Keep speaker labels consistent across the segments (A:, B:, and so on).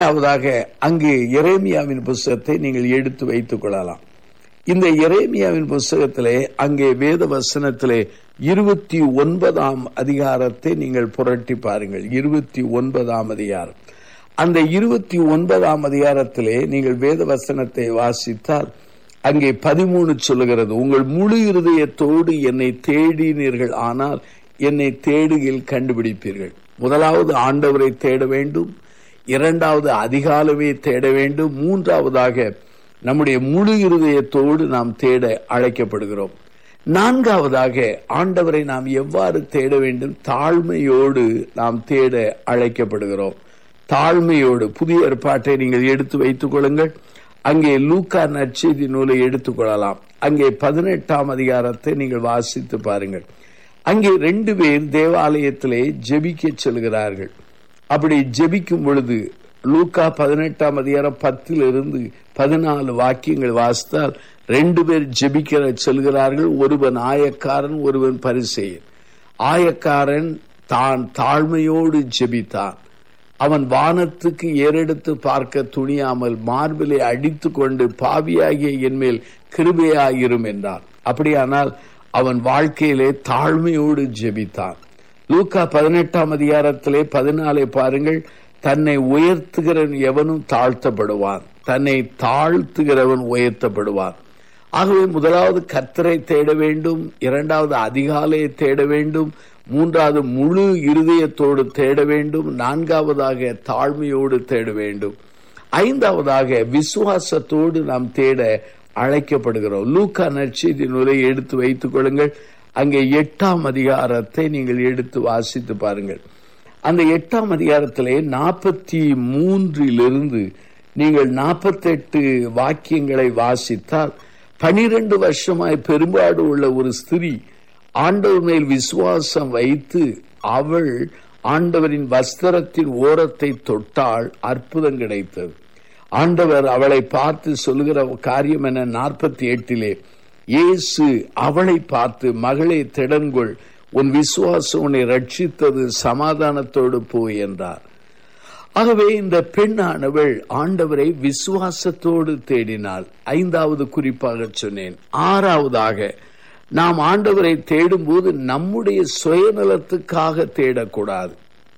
A: இரண்டாவதாக அங்கு எரேமியாவின் புஸ்தகத்தை நீங்கள் எடுத்து வைத்துக் கொள்ளலாம் இந்த எரேமியாவின் புஸ்தகத்திலே அங்கே வேத வசனத்திலே இருபத்தி ஒன்பதாம் அதிகாரத்தை நீங்கள் புரட்டி பாருங்கள் இருபத்தி ஒன்பதாம் அதிகாரம் அந்த இருபத்தி ஒன்பதாம் அதிகாரத்திலே நீங்கள் வேத வசனத்தை வாசித்தால் அங்கே பதிமூணு சொல்லுகிறது உங்கள் முழு இருதயத்தோடு என்னை தேடினீர்கள் ஆனால் என்னை தேடுகில் கண்டுபிடிப்பீர்கள் முதலாவது ஆண்டவரை தேட வேண்டும் இரண்டாவது அதிகாலமே தேட வேண்டும் மூன்றாவதாக நம்முடைய முழு இருதயத்தோடு நாம் தேட அழைக்கப்படுகிறோம் நான்காவதாக ஆண்டவரை நாம் எவ்வாறு தேட வேண்டும் தாழ்மையோடு நாம் தேட அழைக்கப்படுகிறோம் தாழ்மையோடு புதிய ஏற்பாட்டை நீங்கள் எடுத்து வைத்துக் கொள்ளுங்கள் அங்கே லூக்கா நற்செய்தி நூலை எடுத்துக்கொள்ளலாம் அங்கே பதினெட்டாம் அதிகாரத்தை நீங்கள் வாசித்து பாருங்கள் அங்கே ரெண்டு பேர் தேவாலயத்திலே ஜெபிக்க செல்கிறார்கள் அப்படி ஜெபிக்கும் பொழுது லூக்கா பதினெட்டாம் அதிகாரம் பத்திலிருந்து பதினாலு வாக்கியங்கள் வாசித்தால் ரெண்டு பேர் ஜெபிக்கிற செல்கிறார்கள் ஒருவன் ஆயக்காரன் ஒருவன் பரிசெயன் ஆயக்காரன் தான் தாழ்மையோடு ஜெபித்தான் அவன் வானத்துக்கு ஏறெடுத்து பார்க்க துணியாமல் மார்பிலை அடித்து கொண்டு பாவியாகிய என்மேல் கிருபையாயிரும் என்றான் அப்படியானால் அவன் வாழ்க்கையிலே தாழ்மையோடு ஜெபித்தான் லூக்கா பதினெட்டாம் அதிகாரத்திலே பதினாலே பாருங்கள் தன்னை உயர்த்துகிறவன் எவனும் தாழ்த்தப்படுவான் தன்னை தாழ்த்துகிறவன் உயர்த்தப்படுவான் ஆகவே முதலாவது கத்தரை தேட வேண்டும் இரண்டாவது அதிகாலையை தேட வேண்டும் மூன்றாவது முழு இருதயத்தோடு தேட வேண்டும் நான்காவதாக தாழ்மையோடு தேட வேண்டும் ஐந்தாவதாக விசுவாசத்தோடு நாம் தேட அழைக்கப்படுகிறோம் லூக்கா நற்செய்தி நூலை எடுத்து வைத்துக் கொள்ளுங்கள் அங்கே எட்டாம் அதிகாரத்தை நீங்கள் எடுத்து வாசித்து பாருங்கள் அந்த எட்டாம் அதிகாரத்திலே நாற்பத்தி மூன்றிலிருந்து நீங்கள் நாற்பத்தெட்டு வாக்கியங்களை வாசித்தால் பனிரெண்டு வருஷமாய் பெரும்பாடு உள்ள ஒரு ஸ்திரீ ஆண்டவர் மேல் விசுவாசம் வைத்து அவள் ஆண்டவரின் வஸ்திரத்தின் ஓரத்தை தொட்டால் அற்புதம் கிடைத்தது ஆண்டவர் அவளை பார்த்து சொல்லுகிற காரியம் என நாற்பத்தி எட்டிலே இயேசு அவளை பார்த்து மகளே திடன்கொள் உன் விசுவாசம் உன்னை ரட்சித்தது சமாதானத்தோடு போய் என்றார் ஆகவே இந்த பெண்ணானவள் ஆண்டவரை விசுவாசத்தோடு தேடினாள் ஐந்தாவது குறிப்பாக சொன்னேன் ஆறாவதாக நாம் ஆண்டவரை தேடும்போது நம்முடைய சுயநலத்துக்காக தேடக்கூடாது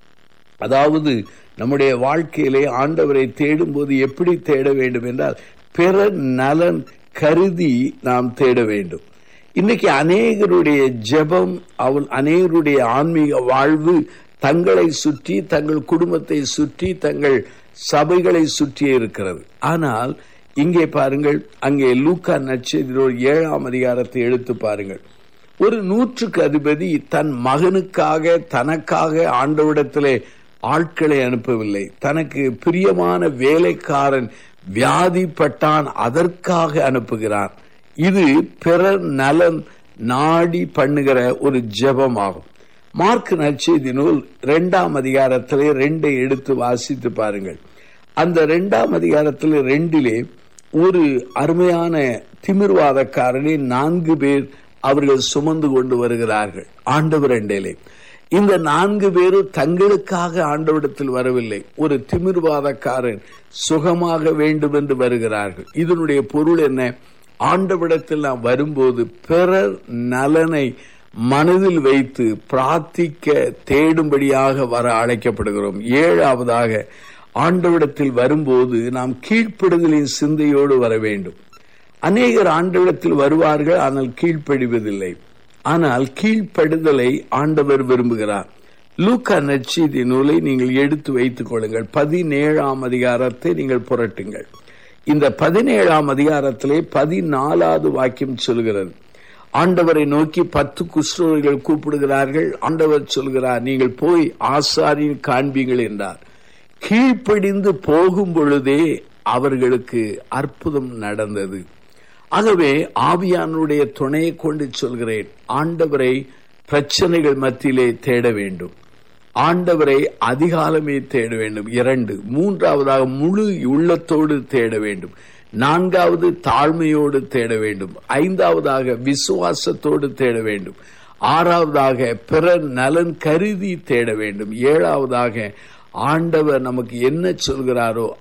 A: அதாவது நம்முடைய வாழ்க்கையிலே ஆண்டவரை தேடும்போது எப்படி தேட வேண்டும் என்றால் பிற நலன் கருதி நாம் தேட வேண்டும் இன்னைக்கு அநேகருடைய ஜெபம் அவள் அநேகருடைய ஆன்மீக வாழ்வு தங்களை சுற்றி தங்கள் குடும்பத்தை சுற்றி தங்கள் சபைகளை சுற்றி இருக்கிறது ஆனால் இங்கே பாருங்கள் அங்கே லூக்கா நட்சத்திர ஏழாம் அதிகாரத்தை எடுத்து பாருங்கள் ஒரு நூற்றுக்கு அதிபதி தன் மகனுக்காக தனக்காக ஆண்டவிடத்திலே ஆட்களை அனுப்பவில்லை தனக்கு பிரியமான வேலைக்காரன் வியாதிப்பட்டான் அதற்காக அனுப்புகிறான் இது பிறர் நலன் நாடி பண்ணுகிற ஒரு ஜெபமாகும் மார்க் நற்செய்தி நூல் இரண்டாம் அதிகாரத்திலே ரெண்டை எடுத்து வாசித்து பாருங்கள் அந்த இரண்டாம் அதிகாரத்தில் ரெண்டிலே ஒரு அருமையான திமிர்வாதக்காரனை நான்கு பேர் அவர்கள் சுமந்து கொண்டு வருகிறார்கள் ஆண்டவர் ரெண்டிலே இந்த நான்கு பேரும் தங்களுக்காக ஆண்டவிடத்தில் வரவில்லை ஒரு திமிர்வாதக்காரன் சுகமாக வேண்டும் என்று வருகிறார்கள் இதனுடைய பொருள் என்ன ஆண்டவிடத்தில் நாம் வரும்போது பிறர் நலனை மனதில் வைத்து பிரார்த்திக்க தேடும்படியாக வர அழைக்கப்படுகிறோம் ஏழாவதாக ஆண்டவிடத்தில் வரும்போது நாம் கீழ்ப்படுதலின் சிந்தையோடு வர வேண்டும் அநேகர் ஆண்டவிடத்தில் வருவார்கள் ஆனால் கீழ்ப்படிவதில்லை ஆனால் கீழ்ப்படுதலை ஆண்டவர் விரும்புகிறார் லூக்கா நற்செய்தி நூலை நீங்கள் எடுத்து வைத்துக் கொள்ளுங்கள் பதினேழாம் அதிகாரத்தை நீங்கள் புரட்டுங்கள் இந்த பதினேழாம் அதிகாரத்திலே பதினாலாவது வாக்கியம் சொல்கிறது ஆண்டவரை நோக்கி பத்து குஷ்டர்கள் கூப்பிடுகிறார்கள் ஆண்டவர் சொல்கிறார் நீங்கள் போய் ஆசாரியின் காண்பீங்கள் என்றார் கீழ்ப்படிந்து போகும் பொழுதே அவர்களுக்கு அற்புதம் நடந்தது ஆகவே ஆவியானுடைய துணையை கொண்டு சொல்கிறேன் ஆண்டவரை பிரச்சனைகள் மத்தியிலே தேட வேண்டும் ஆண்டவரை அதிகாலமே தேட வேண்டும் இரண்டு மூன்றாவதாக முழு உள்ளத்தோடு தேட வேண்டும் நான்காவது தாழ்மையோடு தேட வேண்டும் ஐந்தாவதாக விசுவாசத்தோடு தேட வேண்டும் ஆறாவதாக பிறர் நலன் கருதி தேட வேண்டும் ஏழாவதாக ஆண்டவர் நமக்கு என்ன சொல்கிறாரோ